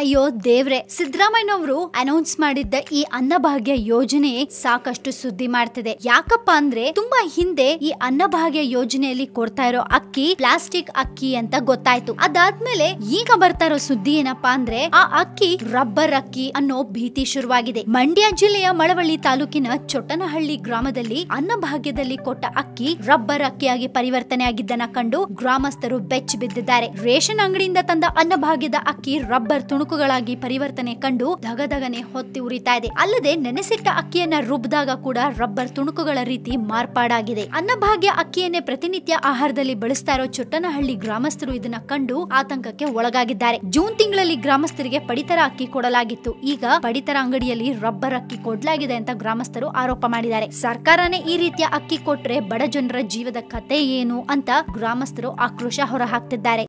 ಅಯ್ಯೋ ದೇವ್ರೆ ಸಿದ್ದರಾಮಯ್ಯನವರು ಅನೌನ್ಸ್ ಮಾಡಿದ್ದ ಈ ಅನ್ನಭಾಗ್ಯ ಯೋಜನೆ ಸಾಕಷ್ಟು ಸುದ್ದಿ ಮಾಡ್ತಿದೆ ಯಾಕಪ್ಪ ಅಂದ್ರೆ ತುಂಬಾ ಹಿಂದೆ ಈ ಅನ್ನಭಾಗ್ಯ ಯೋಜನೆಯಲ್ಲಿ ಕೊಡ್ತಾ ಇರೋ ಅಕ್ಕಿ ಪ್ಲಾಸ್ಟಿಕ್ ಅಕ್ಕಿ ಅಂತ ಗೊತ್ತಾಯ್ತು ಅದಾದ್ಮೇಲೆ ಈಗ ಬರ್ತಾ ಇರೋ ಸುದ್ದಿ ಏನಪ್ಪಾ ಅಂದ್ರೆ ಆ ಅಕ್ಕಿ ರಬ್ಬರ್ ಅಕ್ಕಿ ಅನ್ನೋ ಭೀತಿ ಶುರುವಾಗಿದೆ ಮಂಡ್ಯ ಜಿಲ್ಲೆಯ ಮಳವಳ್ಳಿ ತಾಲೂಕಿನ ಚೊಟ್ಟನಹಳ್ಳಿ ಗ್ರಾಮದಲ್ಲಿ ಅನ್ನಭಾಗ್ಯದಲ್ಲಿ ಕೊಟ್ಟ ಅಕ್ಕಿ ರಬ್ಬರ್ ಅಕ್ಕಿಯಾಗಿ ಪರಿವರ್ತನೆ ಆಗಿದ್ದನ್ನ ಕಂಡು ಗ್ರಾಮಸ್ಥರು ಬೆಚ್ಚಿ ಬಿದ್ದಿದ್ದಾರೆ ರೇಷನ್ ಅಂಗಡಿಯಿಂದ ತಂದ ಅನ್ನಭಾಗ್ಯದ ಅಕ್ಕಿ ರಬ್ಬರ್ ತುಣುಕುಗಳಾಗಿ ಪರಿವರ್ತನೆ ಕಂಡು ದಗದಗನೆ ಹೊತ್ತಿ ಉರಿತಾ ಇದೆ ಅಲ್ಲದೆ ನೆನೆಸಿಟ್ಟ ಅಕ್ಕಿಯನ್ನ ರುಬ್ಬಿದಾಗ ಕೂಡ ರಬ್ಬರ್ ತುಣುಕುಗಳ ರೀತಿ ಮಾರ್ಪಾಡಾಗಿದೆ ಅನ್ನಭಾಗ್ಯ ಅಕ್ಕಿಯನ್ನೇ ಪ್ರತಿನಿತ್ಯ ಆಹಾರದಲ್ಲಿ ಬಳಸ್ತಾ ಇರೋ ಚೊಟ್ಟನಹಳ್ಳಿ ಗ್ರಾಮಸ್ಥರು ಇದನ್ನ ಕಂಡು ಆತಂಕಕ್ಕೆ ಒಳಗಾಗಿದ್ದಾರೆ ಜೂನ್ ತಿಂಗಳಲ್ಲಿ ಗ್ರಾಮಸ್ಥರಿಗೆ ಪಡಿತರ ಅಕ್ಕಿ ಕೊಡಲಾಗಿತ್ತು ಈಗ ಪಡಿತರ ಅಂಗಡಿಯಲ್ಲಿ ರಬ್ಬರ್ ಅಕ್ಕಿ ಕೊಡ್ಲಾಗಿದೆ ಅಂತ ಗ್ರಾಮಸ್ಥರು ಆರೋಪ ಮಾಡಿದ್ದಾರೆ ಸರ್ಕಾರನೇ ಈ ರೀತಿಯ ಅಕ್ಕಿ ಕೊಟ್ರೆ ಬಡ ಜನರ ಜೀವದ ಕತೆ ಏನು ಅಂತ ಗ್ರಾಮಸ್ಥರು ಆಕ್ರೋಶ ಹೊರಹಾಕ್ತಿದ್ದಾರೆ